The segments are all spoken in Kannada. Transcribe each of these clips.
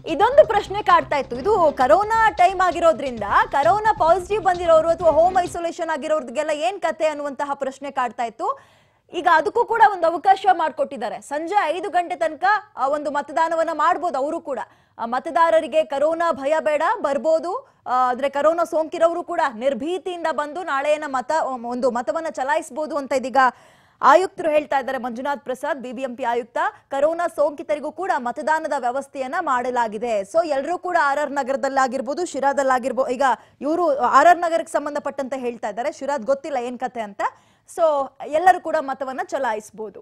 ಇದೊಂದು ಪ್ರಶ್ನೆ ಕಾಡ್ತಾ ಇತ್ತು ಇದು ಕರೋನಾ ಟೈಮ್ ಆಗಿರೋದ್ರಿಂದ ಕರೋನಾ ಪಾಸಿಟಿವ್ ಬಂದಿರೋರು ಅಥವಾ ಹೋಮ್ ಐಸೋಲೇಷನ್ ಆಗಿರೋರ್ಗೆಲ್ಲ ಏನ್ ಕತೆ ಅನ್ನುವಂತಹ ಪ್ರಶ್ನೆ ಕಾಡ್ತಾ ಇತ್ತು ಈಗ ಅದಕ್ಕೂ ಕೂಡ ಒಂದು ಅವಕಾಶ ಮಾಡಿಕೊಟ್ಟಿದ್ದಾರೆ ಸಂಜೆ ಐದು ಗಂಟೆ ತನಕ ಆ ಒಂದು ಮತದಾನವನ್ನ ಮಾಡ್ಬೋದು ಅವರು ಕೂಡ ಆ ಮತದಾರರಿಗೆ ಕರೋನಾ ಭಯ ಬೇಡ ಬರ್ಬೋದು ಆ, ಅಂದ್ರೆ ಕರೋನಾ ಸೋಂಕಿರೋರು ಕೂಡ ನಿರ್ಭೀತಿಯಿಂದ ಬಂದು ನಾಳೆಯನ್ನ ಮತ ಒಂದು ಮತವನ್ನ ಚಲಾಯಿಸಬಹುದು ಅಂತ ಇದೀಗ ಆಯುಕ್ತರು ಹೇಳ್ತಾ ಇದ್ದಾರೆ ಮಂಜುನಾಥ್ ಪ್ರಸಾದ್ ಬಿಬಿಎಂಪಿ ಆಯುಕ್ತ ಕರೋನಾ ಸೋಂಕಿತರಿಗೂ ಕೂಡ ಮತದಾನದ ವ್ಯವಸ್ಥೆಯನ್ನ ಮಾಡಲಾಗಿದೆ ಸೊ ಎಲ್ಲರೂ ಕೂಡ ಆರ್ ಆರ್ ನಗರದಲ್ಲಾಗಿರ್ಬೋದು ಶಿರಾದಲ್ಲಾಗಿರ್ಬೋದು ಈಗ ಇವರು ಆರ್ ಆರ್ ನಗರಕ್ಕೆ ಸಂಬಂಧಪಟ್ಟಂತೆ ಹೇಳ್ತಾ ಇದ್ದಾರೆ ಶಿರಾದ್ ಗೊತ್ತಿಲ್ಲ ಏನ್ ಕತೆ ಅಂತ ಸೊ ಎಲ್ಲರೂ ಕೂಡ ಮತವನ್ನ ಚಲಾಯಿಸಬಹುದು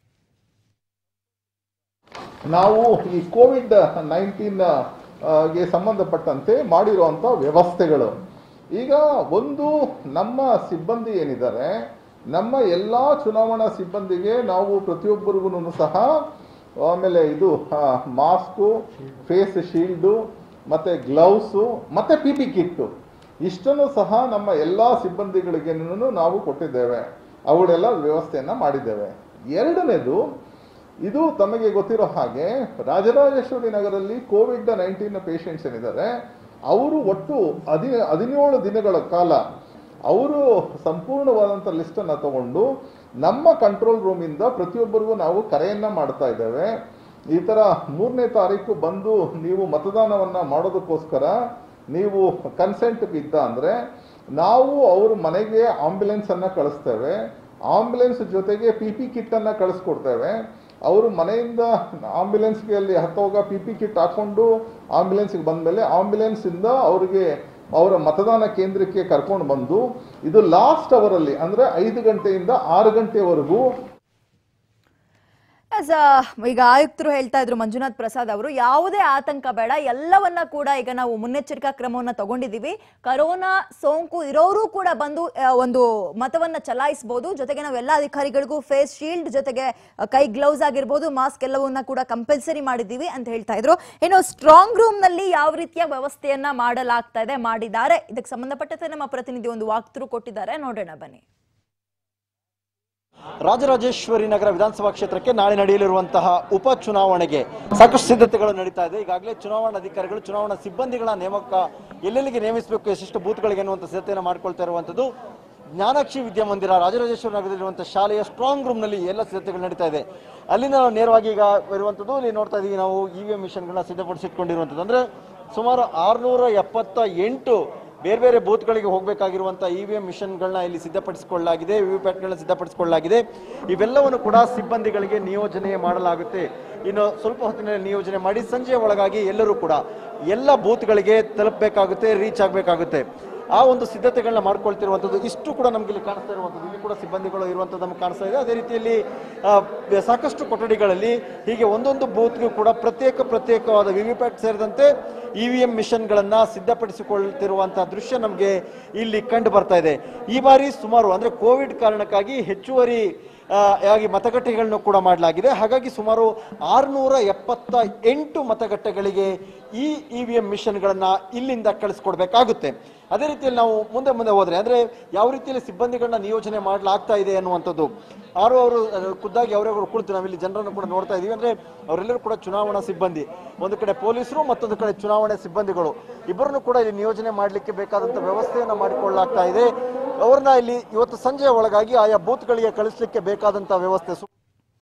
ನಾವು ಈ ಕೋವಿಡ್ ನೈನ್ಟೀನ್ ಗೆ ಸಂಬಂಧಪಟ್ಟಂತೆ ಮಾಡಿರುವಂತ ವ್ಯವಸ್ಥೆಗಳು ಈಗ ಒಂದು ನಮ್ಮ ಸಿಬ್ಬಂದಿ ಏನಿದ್ದಾರೆ ನಮ್ಮ ಎಲ್ಲಾ ಚುನಾವಣಾ ಸಿಬ್ಬಂದಿಗೆ ನಾವು ಪ್ರತಿಯೊಬ್ಬರಿಗೂ ಸಹ ಆಮೇಲೆ ಇದು ಮಾಸ್ಕು ಫೇಸ್ ಶೀಲ್ಡು ಮತ್ತೆ ಗ್ಲೌಸು ಮತ್ತೆ ಪಿ ಪಿ ಕಿಟ್ಟು ಇಷ್ಟನ್ನು ಸಹ ನಮ್ಮ ಎಲ್ಲಾ ಸಿಬ್ಬಂದಿಗಳಿಗೆ ನಾವು ಕೊಟ್ಟಿದ್ದೇವೆ ಅವುಗಳೆಲ್ಲ ವ್ಯವಸ್ಥೆಯನ್ನ ಮಾಡಿದ್ದೇವೆ ಎರಡನೇದು ಇದು ತಮಗೆ ಗೊತ್ತಿರೋ ಹಾಗೆ ರಾಜರಾಜೇಶ್ವರಿ ನಗರಲ್ಲಿ ಕೋವಿಡ್ ನೈನ್ಟೀನ್ ಪೇಷಂಟ್ಸ್ ಏನಿದ್ದಾರೆ ಅವರು ಒಟ್ಟು ಹದಿ ಹದಿನೇಳು ದಿನಗಳ ಕಾಲ ಅವರು ಸಂಪೂರ್ಣವಾದಂಥ ಲಿಸ್ಟನ್ನು ತಗೊಂಡು ನಮ್ಮ ಕಂಟ್ರೋಲ್ ರೂಮಿಂದ ಪ್ರತಿಯೊಬ್ಬರಿಗೂ ನಾವು ಕರೆಯನ್ನ ಮಾಡ್ತಾ ಇದ್ದೇವೆ ಈ ಥರ ಮೂರನೇ ತಾರೀಕು ಬಂದು ನೀವು ಮತದಾನವನ್ನ ಮಾಡೋದಕ್ಕೋಸ್ಕರ ನೀವು ಕನ್ಸೆಂಟ್ ಇದ್ದ ಅಂದರೆ ನಾವು ಅವ್ರ ಮನೆಗೆ ಆಂಬ್ಯುಲೆನ್ಸ್ ಅನ್ನ ಕಳಿಸ್ತೇವೆ ಆಂಬ್ಯುಲೆನ್ಸ್ ಜೊತೆಗೆ ಪಿ ಪಿ ಕಿಟ್ ಅನ್ನ ಕಳಿಸ್ಕೊಡ್ತೇವೆ ಅವರು ಮನೆಯಿಂದ ಆಂಬ್ಯುಲೆನ್ಸ್ಗೆ ಅಲ್ಲಿ ಹತ್ತೋಗ ಪಿ ಪಿ ಕಿಟ್ ಹಾಕೊಂಡು ಆಂಬ್ಯುಲೆನ್ಸ್ಗೆ ಬಂದಮೇಲೆ ಆಂಬ್ಯುಲೆನ್ಸ್ ಇಂದ ಅವರಿಗೆ ಅವರ ಮತದಾನ ಕೇಂದ್ರಕ್ಕೆ ಕರ್ಕೊಂಡು ಬಂದು ಇದು ಲಾಸ್ಟ್ ಅವರಲ್ಲಿ ಅಂದ್ರೆ ಐದು ಗಂಟೆಯಿಂದ ಆರು ಗಂಟೆವರೆಗೂ As, ಆ, ಈಗ ಆಯುಕ್ತರು ಹೇಳ್ತಾ ಇದ್ರು ಮಂಜುನಾಥ್ ಪ್ರಸಾದ್ ಅವರು ಯಾವುದೇ ಆತಂಕ ಬೇಡ ಎಲ್ಲವನ್ನ ಕೂಡ ಈಗ ನಾವು ಮುನ್ನೆಚ್ಚರಿಕಾ ಕ್ರಮವನ್ನ ತಗೊಂಡಿದೀವಿ ಕರೋನಾ ಸೋಂಕು ಇರೋರು ಕೂಡ ಬಂದು ಆ, ಒಂದು ಮತವನ್ನ ಚಲಾಯಿಸಬಹುದು ಜೊತೆಗೆ ನಾವು ಎಲ್ಲ ಅಧಿಕಾರಿಗಳಿಗೂ ಫೇಸ್ ಶೀಲ್ಡ್ ಜೊತೆಗೆ ಆ, ಕೈ ಗ್ಲೌಸ್ ಆಗಿರ್ಬೋದು ಮಾಸ್ಕ್ ಎಲ್ಲವನ್ನ ಕೂಡ ಕಂಪಲ್ಸರಿ ಮಾಡಿದ್ದೀವಿ ಅಂತ ಹೇಳ್ತಾ ಇದ್ರು ಇನ್ನು ಸ್ಟ್ರಾಂಗ್ ರೂಮ್ ನಲ್ಲಿ ಯಾವ ರೀತಿಯ ವ್ಯವಸ್ಥೆಯನ್ನ ಮಾಡಲಾಗ್ತಾ ಇದೆ ಮಾಡಿದ್ದಾರೆ ಇದಕ್ಕೆ ಸಂಬಂಧಪಟ್ಟಂತೆ ನಮ್ಮ ಪ್ರತಿನಿಧಿ ಒಂದು ವಾಕ್ತರು ಕೊಟ್ಟಿದ್ದಾರೆ ನೋಡೋಣ ಬನ್ನಿ ರಾಜರಾಜೇಶ್ವರಿ ನಗರ ವಿಧಾನಸಭಾ ಕ್ಷೇತ್ರಕ್ಕೆ ನಾಳೆ ನಡೆಯಲಿರುವಂತಹ ಉಪ ಚುನಾವಣೆಗೆ ಸಾಕಷ್ಟು ಸಿದ್ಧತೆಗಳು ನಡೀತಾ ಇದೆ ಈಗಾಗಲೇ ಚುನಾವಣಾಧಿಕಾರಿಗಳು ಚುನಾವಣಾ ಸಿಬ್ಬಂದಿಗಳ ನೇಮಕ ಎಲ್ಲೆಲ್ಲಿಗೆ ನೇಮಿಸಬೇಕು ಎಷ್ಟೆಷ್ಟು ಬೂತ್ಗಳಿಗೆ ಅನ್ನುವಂಥ ಸಿದ್ಧತೆಯನ್ನು ಮಾಡ್ಕೊಳ್ತಾ ಇರುವಂಥದ್ದು ಜ್ಞಾನಾಕ್ಷಿ ವಿದ್ಯಾಮಂದಿರ ರಾಜರಾಜೇಶ್ವರಿ ನಗರದಲ್ಲಿರುವಂತಹ ಶಾಲೆಯ ಸ್ಟ್ರಾಂಗ್ ರೂಮ್ ನಲ್ಲಿ ಎಲ್ಲ ಸಿದ್ಧತೆಗಳು ನಡೀತಾ ಇದೆ ಅಲ್ಲಿಂದ ನಾವು ನೇರವಾಗಿ ಈಗ ಇರುವಂಥದ್ದು ಇಲ್ಲಿ ನೋಡ್ತಾ ಇದೀವಿ ನಾವು ಇ ವಿ ಎಂ ಮಿಷನ್ಗಳನ್ನ ಸಿದ್ಧಪಡಿಸಿಟ್ಕೊಂಡಿರುವಂಥದ್ದು ಅಂದ್ರೆ ಸುಮಾರು ಆರುನೂರ ಎಪ್ಪತ್ತ ಎಂಟು ಬೇರೆ ಬೇರೆ ಬೂತ್ಗಳಿಗೆ ಹೋಗಬೇಕಾಗಿರುವಂತಹ ಇ ವಿ ಎಂ ಮಿಷನ್ಗಳನ್ನ ಇಲ್ಲಿ ಸಿದ್ಧಪಡಿಸಿಕೊಳ್ಳಲಾಗಿದೆ ವಿ ವಿ ಪ್ಯಾಟ್ಗಳನ್ನ ಸಿದ್ಧಪಡಿಸಿಕೊಳ್ಳಲಾಗಿದೆ ಇವೆಲ್ಲವನ್ನು ಕೂಡ ಸಿಬ್ಬಂದಿಗಳಿಗೆ ನಿಯೋಜನೆ ಮಾಡಲಾಗುತ್ತೆ ಇನ್ನು ಸ್ವಲ್ಪ ಹೊತ್ತಿನಲ್ಲಿ ನಿಯೋಜನೆ ಮಾಡಿ ಸಂಜೆಯ ಒಳಗಾಗಿ ಎಲ್ಲರೂ ಕೂಡ ಎಲ್ಲ ಬೂತ್ಗಳಿಗೆ ತಲುಪಬೇಕಾಗುತ್ತೆ ರೀಚ್ ಆಗಬೇಕಾಗುತ್ತೆ ಆ ಒಂದು ಸಿದ್ಧತೆಗಳನ್ನ ಮಾಡ್ಕೊಳ್ತಿರುವಂಥದ್ದು ಇಷ್ಟು ಕೂಡ ನಮ್ಗೆ ಇಲ್ಲಿ ಕಾಣಿಸ್ತಾ ಇರುವಂಥದ್ದು ಇಲ್ಲಿ ಕೂಡ ಸಿಬ್ಬಂದಿಗಳು ಇರುವಂಥದ್ದು ನಮ್ಗೆ ಕಾಣಿಸ್ತಾ ಇದೆ ಅದೇ ರೀತಿಯಲ್ಲಿ ಆ, ಸಾಕಷ್ಟು ಕೊಠಡಿಗಳಲ್ಲಿ ಹೀಗೆ ಒಂದೊಂದು ಬೂತ್ಗೂ ಕೂಡ ಪ್ರತ್ಯೇಕ ಪ್ರತ್ಯೇಕವಾದ ವಿವಿಪ್ಯಾಟ್ ಸೇರಿದಂತೆ ಇ ವಿ ಎಂ ಮಿಷನ್ಗಳನ್ನ ಸಿದ್ಧಪಡಿಸಿಕೊಳ್ತಿರುವಂತಹ ದೃಶ್ಯ ನಮಗೆ ಇಲ್ಲಿ ಕಂಡು ಬರ್ತಾ ಇದೆ ಈ ಬಾರಿ ಸುಮಾರು ಅಂದ್ರೆ ಕೋವಿಡ್ ಕಾರಣಕ್ಕಾಗಿ ಹೆಚ್ಚುವರಿ ಆ, ಆಗಿ ಮತಗಟ್ಟೆಗಳನ್ನು ಕೂಡ ಮಾಡಲಾಗಿದೆ ಹಾಗಾಗಿ ಸುಮಾರು ಆರುನೂರ ಎಪ್ಪತ್ತ ಎಂಟು ಮತಗಟ್ಟೆಗಳಿಗೆ ಈ ಇ ವಿ ಎಂ ಮಿಷನ್ಗಳನ್ನ ಇಲ್ಲಿಂದ ಕಳಿಸ್ಕೊಡ್ಬೇಕಾಗುತ್ತೆ ಅದೇ ರೀತಿಯಲ್ಲಿ ನಾವು ಮುಂದೆ ಮುಂದೆ ಹೋದ್ರೆ ಅಂದ್ರೆ ಯಾವ ರೀತಿಯಲ್ಲಿ ಸಿಬ್ಬಂದಿಗಳನ್ನ ನಿಯೋಜನೆ ಮಾಡಲಾಗ್ತಾ ಇದೆ ಅನ್ನುವಂಥದ್ದು ಆರು ಅವರು ಅಹ್, ಖುದ್ದಾಗಿ ಅವರವರು ಕುಳಿತು ನಾವಿಲ್ಲಿ ಜನರನ್ನು ಕೂಡ ನೋಡ್ತಾ ಇದೀವಿ ಅಂದ್ರೆ ಅವರೆಲ್ಲರೂ ಕೂಡ ಚುನಾವಣಾ ಸಿಬ್ಬಂದಿ ಒಂದು ಕಡೆ ಪೊಲೀಸರು ಮತ್ತೊಂದು ಕಡೆ ಚುನಾವಣೆ ಸಿಬ್ಬಂದಿಗಳು ಇಬ್ಬರನ್ನು ಕೂಡ ಇಲ್ಲಿ ನಿಯೋಜನೆ ಮಾಡಲಿಕ್ಕೆ ಬೇಕಾದಂತ ವ್ಯವಸ್ಥೆಯನ್ನ ಮಾಡಿಕೊಳ್ಳಲಾಗ್ತಾ ಇದೆ ಅವ್ರನ್ನ ಇಲ್ಲಿ ಇವತ್ತು ಸಂಜೆಯ ಒಳಗಾಗಿ ಆಯಾ ಬೂತ್ಗಳಿಗೆ ಕಳಿಸ್ಲಿಕ್ಕೆ ಬೇಕಾದಂತ ವ್ಯವಸ್ಥೆ ಸು-